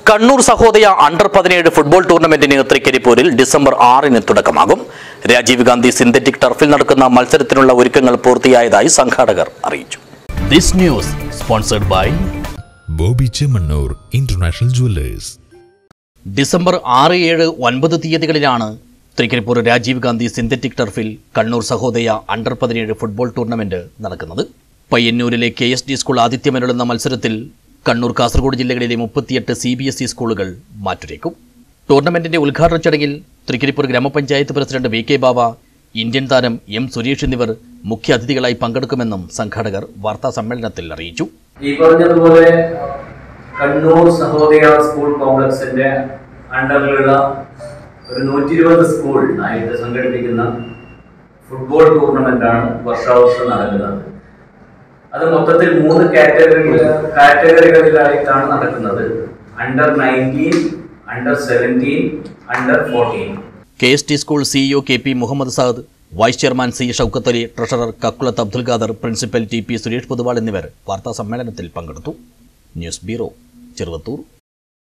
Kannur Sahodaya under പതിനേഴ് football ടൂർണമെന്റിന് തൃക്കരിപ്പൂരിൽ ഡിസംബർ ആറിന് തുടക്കമാകും രാജീവ് ഗാന്ധി സിന്തറ്റിക് ടർഫിൽ നടക്കുന്ന മത്സരത്തിനുള്ള ഒരുക്കങ്ങൾ പൂർത്തിയായതായി സംഘാടകർ അറിയിച്ചു this news sponsored by Boby Chemmanur international jewellers December ആറ് ഏഴ് ഒൻപത് തീയതികളിലാണ് തൃക്കരിപ്പൂർ രാജീവ് ഗാന്ധി സിന്തറ്റിക് ടർഫിൽ കണ്ണൂർ സഹോദയ അണ്ടർ പതിനേഴ് ഫുട്ബോൾ ടൂർണമെന്റ് നടക്കുന്നത് പയ്യന്നൂരിലെ കെ എസ് ഡി സ്കൂൾ ആതിഥ്യമരുളുന്ന മത്സരത്തിൽ കണ്ണൂർ കാസർഗോഡ് ജില്ലകളിലെ മുപ്പത്തിയെട്ട് സി ബി എസ് ഇ സ്കൂളുകൾ മാറ്റുരയ്ക്കും ടൂർണമെന്റിന്റെ ഉദ്ഘാടന ചടങ്ങിൽ തൃക്കരിപ്പൂർ ഗ്രാമപഞ്ചായത്ത് president V K Baba Indian താരം എം സുരേഷ് എന്നിവർ മുഖ്യാതിഥികളായി പങ്കെടുക്കുമെന്നും സംഘാടകർ വാർത്താ സമ്മേളനത്തിൽ അറിയിച്ചു ഈ പറഞ്ഞതുപോലെ കണ്ണൂർ സഹോദയ സ്കൂൾ കോംപ്ലക്സിന്റെ അണ്ടറിലുള്ള ഒരു നൂറ്റി ഇരുപത് സ്കൂൾ ആയിട്ട് സംഘടിപ്പിക്കുന്ന ഫുട്ബോൾ ടൂർണമെന്റ് ആണ് വർഷാവർഷം നടക്കുന്നത് അത് മൊത്തത്തിൽ മൂന്ന് കാറ്റഗറികൾ കാറ്റഗറികളിലായിട്ടാണ് നടക്കുന്നത് under nineteen under seventeen under fourteen K S T school CEO K P Muhammad Saad vice chairman C Shoukath Ali treasurer Kakkulath Abdul Khader principal T P Suresh Poduval എന്നിവർ വാർത്താ സമ്മേളനത്തിൽ പങ്കെടുത്തു ന്യൂസ് ബ്യൂറോ ചെറുവത്തൂർ